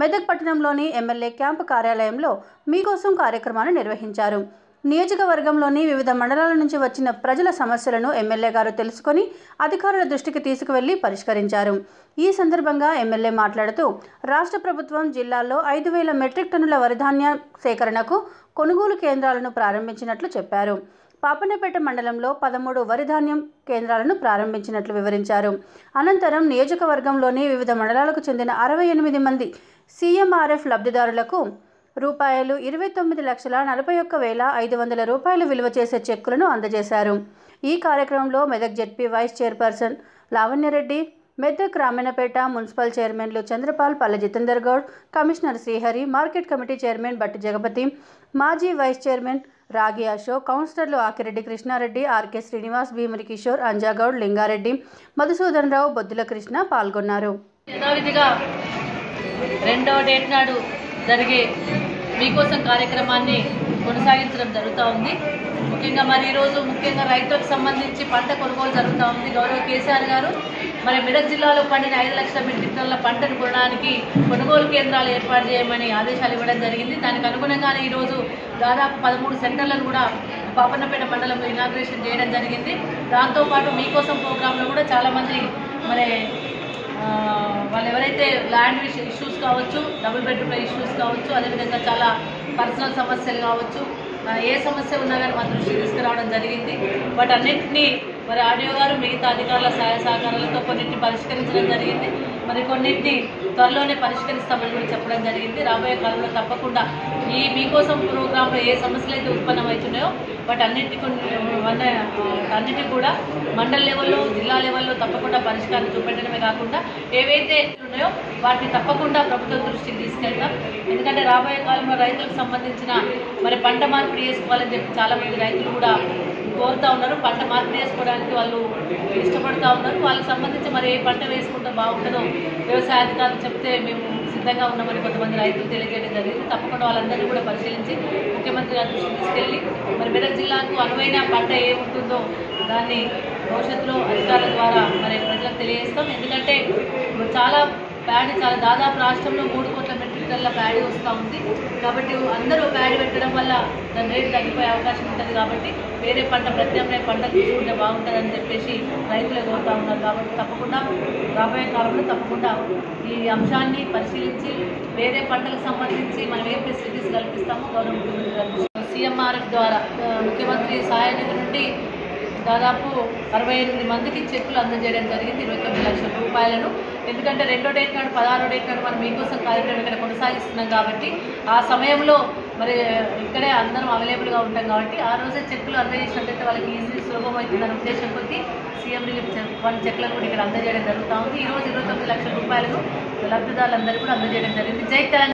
మెదక్ పట్టణంలోని MLA camp కార్యాలయంలో మీకోసం కార్యక్రమాన్ని నిర్వహించారు నియోజకవర్గంలోని వివిధ మండలాల నుంచి వచ్చిన ప్రజల సమస్యలను ఎమ్మెల్యే గారు తెలుసుకొని అధికారుల దృష్టికి తీసుకువెళ్లి పరిష్కరించారు ఈ సందర్భంగా ఎమ్మెల్యే మాట్లాడుతూ రాష్ట్ర ప్రభుత్వం జిల్లాలో ఐదు వేల మెట్రిక్ టన్నుల వరిధాన్య సేకరణకు కొనుగోలు కేంద్రాలను ప్రారంభించినట్లు చెప్పారు పాపన్నపేట మండలంలో పదమూడు వరిధాన్యం కేంద్రాలను ప్రారంభించినట్లు వివరించారు అనంతరం నియోజకవర్గంలోని వివిధ మండలాలకు చెందిన అరవై ఎనిమిది మంది సీఎంఆర్ఎఫ్ లబ్ధిదారులకు రూపాయలు ఇరవై తొమ్మిది లక్షల నలభై ఒక్క వేల ఐదు వందల రూపాయలు విలువ చేసే చెక్కులను అందజేశారు ఈ కార్యక్రమంలో Medak ZP vice chairperson Lavanya Reddy Medak Ramannapeta municipal చైర్మన్లు చంద్రపాల్ పల్లె Jitender Goud commissioner Srihari market committee chairman బట్టి జగపతి మాజీ వైస్ చైర్మన్ రాగి అశోక్ కౌన్సిలర్లు ఆకిరెడ్డి కృష్ణారెడ్డి ఆర్కే శ్రీనివాస్ భీముని కిషోర్ అంజాగౌడ్ లింగారెడ్డి మధుసూదన్ రావు బొద్దుల కృష్ణ పాల్గొన్నారు యథావిధిగా రెండవ డేట్ నాడు జరిగే మీకోసం కార్యక్రమాన్ని కొనసాగించడం జరుగుతూ ఉంది ముఖ్యంగా మరి ఈరోజు ముఖ్యంగా రైతులకు సంబంధించి పంట కొనుగోలు జరుగుతూ ఉంది గౌరవ కేసీఆర్ గారు మరి మెదక్ జిల్లాలో పండిన ఐదు లక్షల మెట్రిక్ టన్నుల పంటను కొనడానికి కొనుగోలు కేంద్రాలు ఏర్పాటు చేయమని ఆదేశాలు ఇవ్వడం జరిగింది దానికి అనుగుణంగానే ఈరోజు దాదాపు పదమూడు సెంటర్లను కూడా పాపన్నపేట మండలంలో ఇనాగ్రేషన్ చేయడం జరిగింది దాంతోపాటు మీకోసం ప్రోగ్రాంలో కూడా చాలామంది మరి ఆ, వాళ్ళు ఎవరైతే ల్యాండ్ ఇష్యూస్ కావచ్చు డబుల్ బెడ్రూమ్ ఇష్యూస్ కావచ్చు అదేవిధంగా చాలా పర్సనల్ సమస్యలు కావచ్చు ఆ, ఏ సమస్య ఉన్నా కానీ మా దృష్టికి తీసుకురావడం జరిగింది వాటన్నింటినీ మరి ఆడియో గారు మిగతా అధికారుల సహాయ సహకారాలతో కొన్నింటిని పరిష్కరించడం జరిగింది మరి కొన్నింటిని త్వరలోనే పరిష్కరిస్తామని కూడా చెప్పడం జరిగింది రాబోయే కాలంలో తప్పకుండా ఈ మీకోసం ప్రోగ్రాంలో ఏ సమస్యలు అయితే ఉత్పన్నమవుతున్నాయో వాటన్నింటి అన్నిటి కూడా మండల లెవెల్లో జిల్లా లెవెల్లో తప్పకుండా పరిష్కారం చూపెట్టడమే కాకుండా ఏవైతే ఉన్నాయో వాటిని తప్పకుండా ప్రభుత్వం దృష్టికి తీసుకెళ్తాం ఎందుకంటే రాబోయే కాలంలో రైతులకు సంబంధించిన మరి పంట మార్పిడి చేసుకోవాలని చెప్పి చాలా మంది రైతులు కూడా కోరుతా ఉన్నారు పంట మార్పిడి చేసుకోవడానికి వాళ్ళు ఇష్టపడతా ఉన్నారు వాళ్ళకి సంబంధించి మరి ఏ పంట వేసుకుంటే బాగుంటుందో వ్యవసాయ అధికారులు చెప్తే మేము సిద్ధంగా ఉన్నామని కొంతమంది రైతులు తెలియజేయడం జరిగింది తప్పకుండా వాళ్ళందరినీ కూడా పరిశీలించి ముఖ్యమంత్రి గారి దృష్టికి తీసుకెళ్ళి మరి మెదక్ జిల్లాకు అనువైన పంట ఏ ఉంటుందో దాన్ని భవిష్యత్తులో అధికారుల ద్వారా మరి ప్రజలకు తెలియజేస్తాం ఎందుకంటే ఇప్పుడు చాలా ప్యాడీ చాలా దాదాపు రాష్ట్రంలో మూడు కోట్ల మెట్రిక్ టన్నుల ప్యాడీ వస్తూ ఉంది కాబట్టి అందరూ ప్యాడీ పెట్టడం వల్ల దాని రేటు తగ్గిపోయే అవకాశం ఉంటుంది కాబట్టి వేరే పంట ప్రత్యామ్నాయ పంట తీసుకుంటే బాగుంటుందని చెప్పేసి రైతులే కోరుతా ఉన్నారు కాబట్టి తప్పకుండా రాబోయే కాలంలో తప్పకుండా ఈ అంశాన్ని పరిశీలించి వేరే పంటలకు సంబంధించి మనం ఏ ఫెసిలిటీస్ కల్పిస్తామో గౌరవ ముఖ్యమంత్రి గారు సీఎంఆర్ఎఫ్ ద్వారా ఆ, ముఖ్యమంత్రి సహాయ నిధి నుండి దాదాపు అరవై ఎనిమిది మందికి చెక్కులు అందజేయడం జరిగింది ఇరవై తొమ్మిది లక్షల రూపాయలను ఎందుకంటే రెండో డేట్ నాడు పదహారో డేట్ నాడు మనం మీకోసం కార్యక్రమం ఇక్కడ కొనసాగిస్తున్నాం కాబట్టి ఆ సమయంలో మరి ఇక్కడే అందరం అవైలబుల్గా ఉంటాం కాబట్టి ఆ రోజే చెక్కులు అందజేసినట్లయితే వాళ్ళకి ఈజీ సులభం అవుతుందనే ఉద్దేశం కొద్దీ సీఎం రిలీఫ్ చెక్ వన్ చెక్లను కూడా ఇక్కడ అందజేయడం జరుగుతూ ఉంది ఈ రోజు ఇరవై తొమ్మిది లక్షల రూపాయలను లబ్ధిదారులందరూ కూడా అందజేయడం జరిగింది జై తెలంగాణ